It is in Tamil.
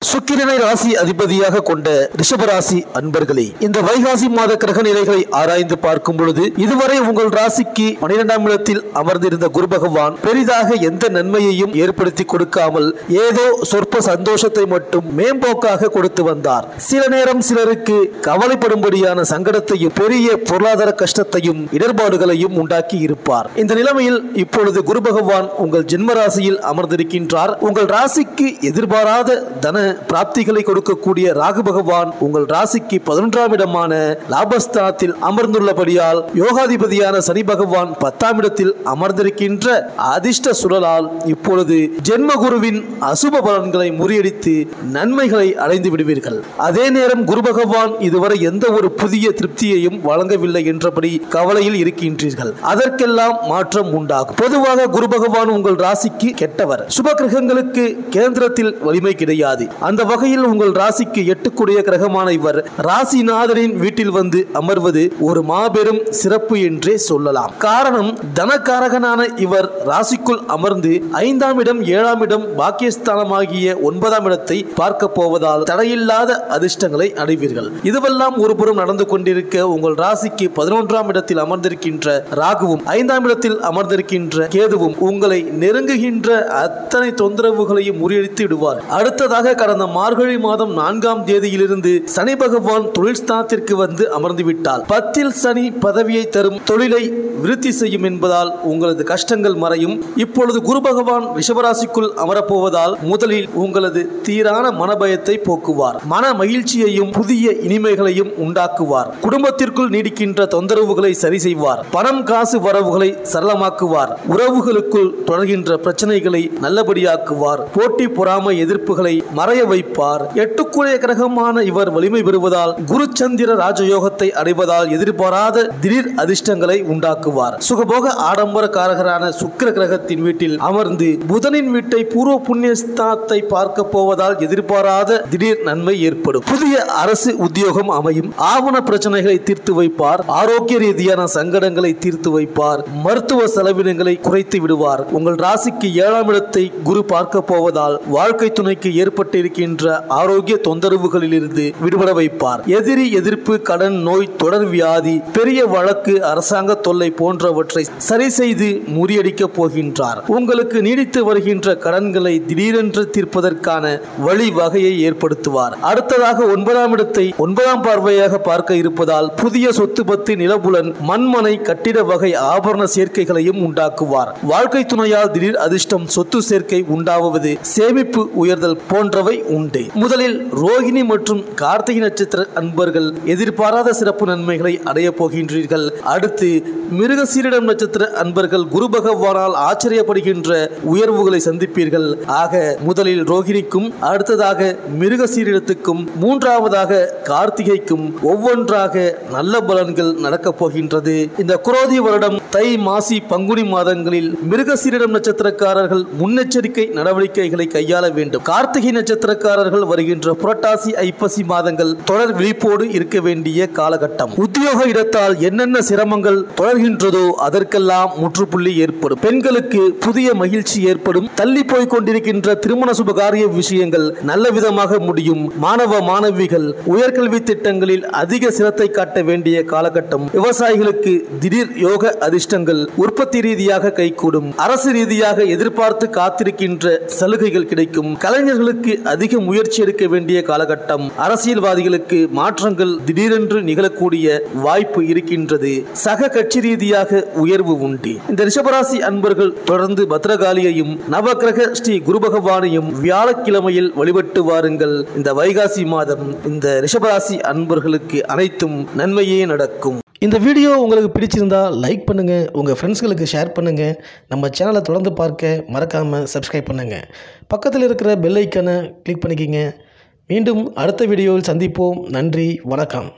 சுக்கிரனை ராசி அதிபதியாக கொண்ட ரிஷபராசி அன்பர்களே இந்த வைகாசி மாத கிரக நிலைகளை ஆராய்ந்து பார்க்கும் பொழுது இதுவரை உங்கள் ராசிக்கு பனிரெண்டாம் இடத்தில் அமர்ந்திருந்த குரு பகவான் பெரிதாக எந்த நன்மையையும் ஏற்படுத்தி கொடுக்காமல் ஏதோ சொற்ப சந்தோஷத்தை மட்டும் மேம்போக்காக கொடுத்து வந்தார் சில நேரம் சிலருக்கு கவலைப்படும்படியான சங்கடத்தையும் பெரிய பொருளாதார கஷ்டத்தையும் இடர்பாடுகளையும் உண்டாக்கி இருப்பார் இந்த நிலைமையில் இப்பொழுது குரு பகவான் உங்கள் ஜென்ம ராசியில் அமர்ந்திருக்கின்றார் உங்கள் ராசிக்கு எதிர்பாராத தன பிராப்திகளை கொடுக்கக்கூடிய ராகு பகவான் உங்கள் ராசிக்கு பதினொன்றாம் இடமான லாபஸ்தானத்தில் அமர்ந்துள்ளபடியால் யோகாதிபதியான சனி பகவான் பத்தாம் இடத்தில் அமர்ந்திருக்கின்ற அதிர்ஷ்ட சுழலால் இப்பொழுது ஜென்ம குருவின் அசுப பலன்களை முறியடித்து நன்மைகளை அடைந்து விடுவீர்கள் அதே நேரம் குரு பகவான் இதுவரை எந்த ஒரு புதிய திருப்தியையும் வழங்கவில்லை என்றபடி கவலையில் இருக்கின்றீர்கள் அதற்கெல்லாம் மாற்றம் உண்டாகும் பொதுவாக குரு பகவான் உங்கள் ராசிக்கு கெட்டவர் சுப கிரகங்களுக்கு கேந்திரத்தில் வலிமை கிடையாது அந்த வகையில் உங்கள் ராசிக்கு எட்டுக்குடைய கிரகமான இவர் ராசிநாதனின் வீட்டில் வந்து அமர்வது ஒரு மாபெரும் சிறப்பு என்றே சொல்லலாம் காரணம் தனக்காரகனான இவர் ராசிக்குள் அமர்ந்து ஐந்தாம் இடம் ஏழாம் இடம் பாக்கியஸ்தானமாகிய ஒன்பதாம் இடத்தை பார்க்க போவதால் தடையில்லாத அதிர்ஷ்டங்களை அடைவீர்கள் இதுவெல்லாம் ஒருபுறம் நடந்து கொண்டிருக்க உங்கள் ராசிக்கு பதினொன்றாம் இடத்தில் அமர்ந்திருக்கின்ற ராகுவும் ஐந்தாம் இடத்தில் அமர்ந்திருக்கின்ற கேதுவும் உங்களை நெருங்குகின்ற அத்தனை தொந்தரவுகளையும் முறியடித்து விடுவார் அடுத்ததாக கடந்த மார்கழி மாதம் நான்காம் தேதியிலிருந்து சனி பகவான் தொழில் ஸ்தானத்திற்கு வந்து அமர்ந்து விட்டால் பத்தில் சனி பதவியை தரும் தொழிலை விருத்தி செய்யும் என்பதால் உங்களது கஷ்டங்கள் மறையும் இப்பொழுது குரு பகவான் ரிஷபராசிக்குள் அமரப்போவதால் முதலில் உங்களது தீரான மனபயத்தை போக்குவார் மன மகிழ்ச்சியையும் புதிய இனிமைகளையும் உண்டாக்குவார் குடும்பத்திற்குள் நீடிக்கின்ற தொந்தரவுகளை சரி செய்வார் பணம் காசு வரவுகளை சரளமாக்குவார் உறவுகளுக்குள் தொடர்கின்ற பிரச்சனைகளை நல்லபடியாக்குவார் போட்டி பொறாமை எதிர்ப்புகளை மறைய வைப்பார் எட்டுக்குடைய கிரகமான இவர் வலிமை பெறுவதால் குரு சந்திர ராஜயோகத்தை அடைவதால் எதிர்பாராத திடீர் அதிர்ஷ்டங்களை உண்டாக்குவார் சுகபோக ஆடம்பர காரகரான சுக்கிர கிரகத்தின் வீட்டில் அமர்ந்து புதனின் வீட்டை பூர்வ புண்ணியஸ்தானத்தை பார்க்க போவதால் எதிர்பாராத திடீர் நன்மை ஏற்படும் புதிய அரசு உத்தியோகம் அமையும் ஆவண பிரச்சனைகளை தீர்த்து வைப்பார் ஆரோக்கிய ரீதியான சங்கடங்களை தீர்த்து வைப்பார் மருத்துவ செலவினங்களை குறைத்து விடுவார் உங்கள் ராசிக்கு ஏழாம் இடத்தை குரு பார்க்க போவதால் வாழ்க்கை துணைக்கு ஏற்பட்டிருக்கின்ற ஆரோக்கிய தொந்தரவுகளிலிருந்து விடுபட வைப்பார் எதிரி எதிர்ப்பு கடன் நோய் தொடர் வியாதி பெரிய வழக்கு அரசாங்க தொல்லை போன்றவற்றை சரி செய்து முறியடிக்க போகின்றார் உங்களுக்கு நீடித்து வருகின்ற கடன்களை திடீரென்று தீர்ப்பதற்கான வழி வகையை ஏற்படுத்துவார் அடுத்ததாக ஒன்பதாம் இடத்தை ஒன்பதாம் பார்வையாக பார்க்க இருப்பதால் புதிய சொத்து பத்து நிலபுலன் மண்மனை கட்டிட வகை ஆபரண சேர்க்கைகளையும் உண்டாக்குவார் வாழ்க்கை துணையால் திடீர் அதிர்ஷ்டம் சொத்து சேர்க்கை உண்டாவது சேமிப்பு உயர்தல் போன்றவை உண்டு முதலில் ரோகிணி மற்றும் கார்த்திகை நட்சத்திர அன்பர்கள் எதிர்பாராத சிறப்பு நன்மைகளை அடைய போகின்றீர்கள் அடுத்து மிருகசீரிடம் நட்சத்திர அன்பர்கள் குரு பகவானால் ஆச்சரியப்படுகின்ற உயர்வுகளை சந்திப்பீர்கள் ஆக முதலில் ரோகிணிக்கும் அடுத்ததாக மிருகசீரிடத்துக்கும் மூன்றாவதாக கார்த்திகைக்கும் ஒவ்வொன்றாக நல்ல பலன்கள் நடக்கப் போகின்றது இந்த குரோதி வருடம் தை மாசி பங்குனி மாதங்களில் மிருகசீரிடம் நட்சத்திரக்காரர்கள் முன்னெச்சரிக்கை நடவடிக்கைகளை கையாள வேண்டும் கார்த்திகை நட்சத்திரக்காரர்கள் வருகின்ற புரட்டாசி ஐப்பசி மாதங்கள் தொடர் விழிப்போடு இருக்க வேண்டிய காலகட்டம் உத்தியோக இடத்தால் என்னென்ன சிரமங்கள் தொடர்கின்றதோ அதற்கெல்லாம் முற்றுப்புள்ளி ஏற்படும் பெண்களுக்கு புதிய மகிழ்ச்சி ஏற்படும் தள்ளி போய் கொண்டிருக்கின்ற திருமண சுபகாரிய விஷயங்கள் நல்ல விதமாக முடியும் மாணவ மாணவிகள் உயர்கல்வி திட்டங்களில் அதிக சிரத்தை காட்ட வேண்டிய காலகட்டம் விவசாயிகளுக்கு திடீர் யோக அதிர்ஷ்டங்கள் உற்பத்தி ரீதியாக கைகூடும் அரசு ரீதியாக எதிர்பார்த்து காத்திருக்கின்ற சலுகைகள் கிடைக்கும் கலைஞர்களுக்கு அதிக முயற்சி எடுக்க வேண்டிய காலகட்டம் அரசியல்வாதிகளுக்கு மாற்றங்கள் திடீரென்று நிகழக்கூடிய வாய்ப்பு இருக்கின்றது சக கட்சி ரீதியாக உயர்வு உண்டு இந்த ரிஷபராசி அன்பர்கள் தொடர்ந்து பத்ரகாளியையும் நவக்கிரக ஸ்ரீ குரு பகவானையும் வியாழக்கிழமையில் வழிபட்டு வாருங்கள் இந்த வைகாசி மாதம் இந்த ரிஷபராசி அன்பர்களுக்கு அனைத்தும் நன்மையே நடக்கும் இந்த வீடியோ உங்களுக்கு பிடிச்சிருந்தா லைக் பண்ணுங்க உங்க ஃப்ரெண்ட்ஸ்களுக்கு ஷேர் பண்ணுங்க நம்ம சேனலை தொடர்ந்து பார்க்க மறக்காம சப்ஸ்கிரைப் பண்ணுங்க பக்கத்தில் இருக்கிற பெல் ஐக்கனை கிளிக் பண்ணிக்கிங்க மீண்டும் அடுத்த வீடியோவில் சந்திப்போம் நன்றி வணக்கம்